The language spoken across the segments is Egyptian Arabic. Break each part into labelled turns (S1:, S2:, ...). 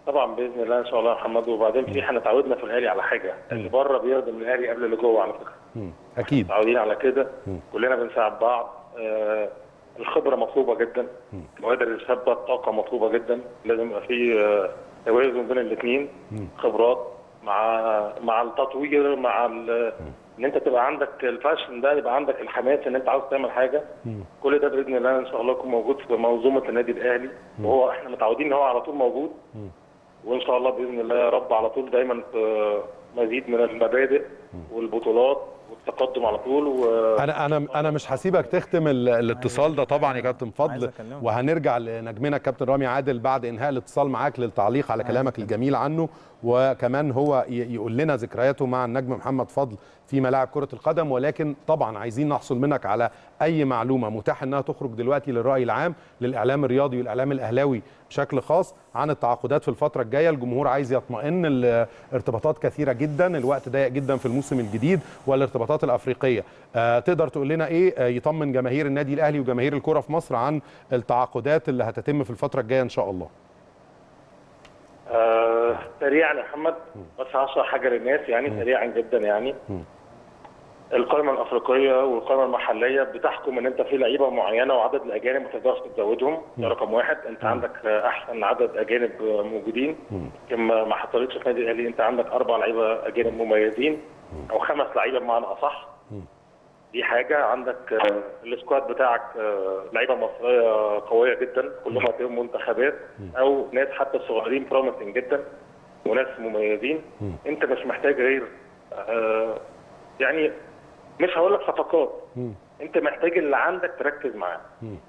S1: طبعا باذن الله ان شاء الله يا محمد وبعدين في احنا اتعودنا في الاهلي على حاجه اللي بره بيخدم الاهلي قبل اللي جوه على فكره
S2: مم. اكيد
S1: متعودين على كده كلنا بنساعد بعض آه الخبره مطلوبه جدا كوادر الشابه الطاقه مطلوبه جدا لازم يبقى في آه، توازن بين الاثنين خبرات مع مع التطوير مع ال- ان انت تبقى عندك الفاشن ده يبقى عندك الحماس ان انت عاوز تعمل حاجه كل ده باذن الله ان شاء الله يكون موجود في منظومه النادي الاهلي وهو احنا متعودين ان هو على طول موجود وان شاء الله باذن الله يا رب على طول دايما في مزيد من المبادئ والبطولات والتقدم على طول و...
S2: انا انا انا مش هسيبك تختم ال- الاتصال ده طبعا يا كابتن
S3: عايز
S2: فضل
S3: أكلمك.
S2: وهنرجع لنجمنا كابتن رامي عادل بعد انهاء الاتصال معاك للتعليق على كلامك الجميل عنه وكمان هو ي- يقول لنا ذكرياته مع النجم محمد فضل في ملاعب كرة القدم ولكن طبعا عايزين نحصل منك على اي معلومة متاح انها تخرج دلوقتي للرأي العام للاعلام الرياضي والاعلام الاهلاوي بشكل خاص عن التعاقدات في الفترة الجاية الجمهور عايز يطمئن الارتباطات كثيرة جدا الوقت ضيق جدا في الموسم الجديد والارتباطات الافريقية آه تقدر تقول لنا ايه آه يطمن جماهير النادي الاهلي وجماهير الكرة في مصر عن التعاقدات اللي هتتم في الفترة الجاية ان شاء الله
S1: آه سريعا يا محمد بس هشرح حاجه للناس يعني سريعا جدا يعني القائمه الافريقيه والقائمه المحليه بتحكم ان انت في لعيبه معينه وعدد الاجانب ما تقدرش تزودهم ده رقم واحد انت عندك آه، احسن عدد اجانب آه، موجودين كما ما حصلتش في النادي الاهلي انت عندك اربع لعيبه اجانب مميزين او خمس لعيبه بمعنى اصح دي حاجه عندك آه، السكواد بتاعك آه، لعيبه مصريه قويه جدا كلهم هتلاقيهم منتخبات او ناس حتى صغيرين بروميسنج جدا وناس مميزين انت مش محتاج غير آه، يعني مش هقول لك صفقات انت محتاج اللي عندك تركز معاه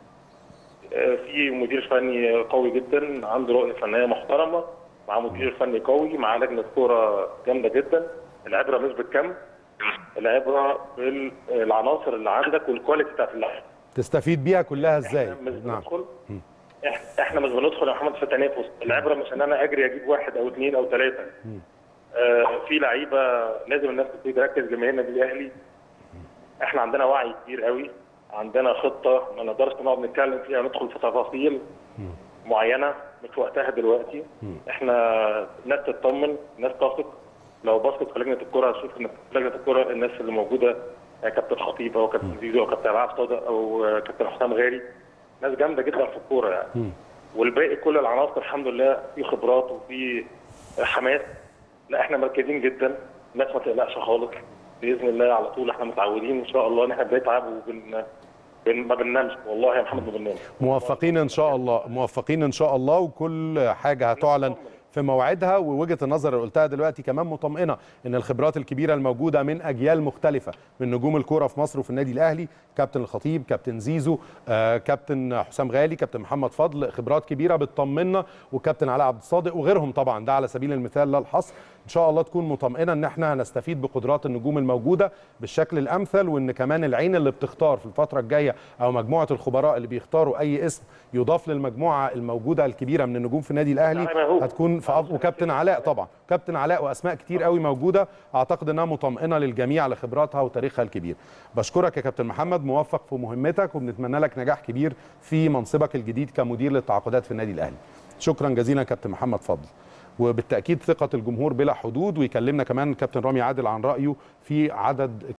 S1: آه، في مدير فني قوي جدا عنده رؤيه فنيه محترمه مع مدير فني قوي مع لجنه كوره جامده جدا العبره مش بالكم العبره بالعناصر اللي عندك والكواليتي بتاعت اللعيبه
S2: تستفيد بيها كلها ازاي
S1: احنا مش
S2: نعم
S1: بندخل إح- احنا مش بندخل يا محمد في تنافس العبره مش ان انا اجري اجيب واحد او اثنين او ثلاثه آه في لعيبه لازم الناس تبتدي تركز جماهير النادي الاهلي احنا عندنا وعي كبير قوي عندنا خطه ما نقدرش نقعد نتكلم فيها وندخل في تفاصيل معينه مش وقتها دلوقتي احنا ناس تطمن ناس تثق لو بصت في لجنه الكره هتشوف ان في لجنه الكره الناس اللي موجوده آه، كابتن خطيب او كابتن زيزو او كابتن عبد صادق او آه، كابتن حسام غالي ناس جامده جدا في الكوره يعني والباقي كل العناصر الحمد لله في خبرات وفي حماس لا احنا مركزين جدا الناس ما تقلقش خالص باذن الله على طول احنا متعودين ان شاء الله ان احنا بنتعب وبن بن ما بننامش والله يا محمد ما بننامش
S2: موفقين ان شاء الله موفقين ان شاء الله وكل حاجه هتعلن في موعدها ووجهه النظر اللي قلتها دلوقتي كمان مطمئنه ان الخبرات الكبيره الموجوده من اجيال مختلفه من نجوم الكوره في مصر وفي النادي الاهلي كابتن الخطيب كابتن زيزو آه، كابتن حسام غالي كابتن محمد فضل خبرات كبيره بتطمنا وكابتن علاء عبد الصادق وغيرهم طبعا ده على سبيل المثال لا الحصر ان شاء الله تكون مطمئنه ان احنا هنستفيد بقدرات النجوم الموجوده بالشكل الامثل وان كمان العين اللي بتختار في الفتره الجايه او مجموعه الخبراء اللي بيختاروا اي اسم يضاف للمجموعه الموجوده الكبيره من النجوم في النادي الاهلي
S1: زي ما هو.
S2: هتكون في أف... وكابتن علاء طبعا كابتن علاء واسماء كتير قوي موجوده اعتقد انها مطمئنه للجميع لخبراتها وتاريخها الكبير بشكرك يا كابتن محمد موفق في مهمتك وبنتمنى لك نجاح كبير في منصبك الجديد كمدير للتعاقدات في النادي الاهلي شكرا جزيلا كابتن محمد فضل وبالتاكيد ثقه الجمهور بلا حدود ويكلمنا كمان كابتن رامي عادل عن رايه في عدد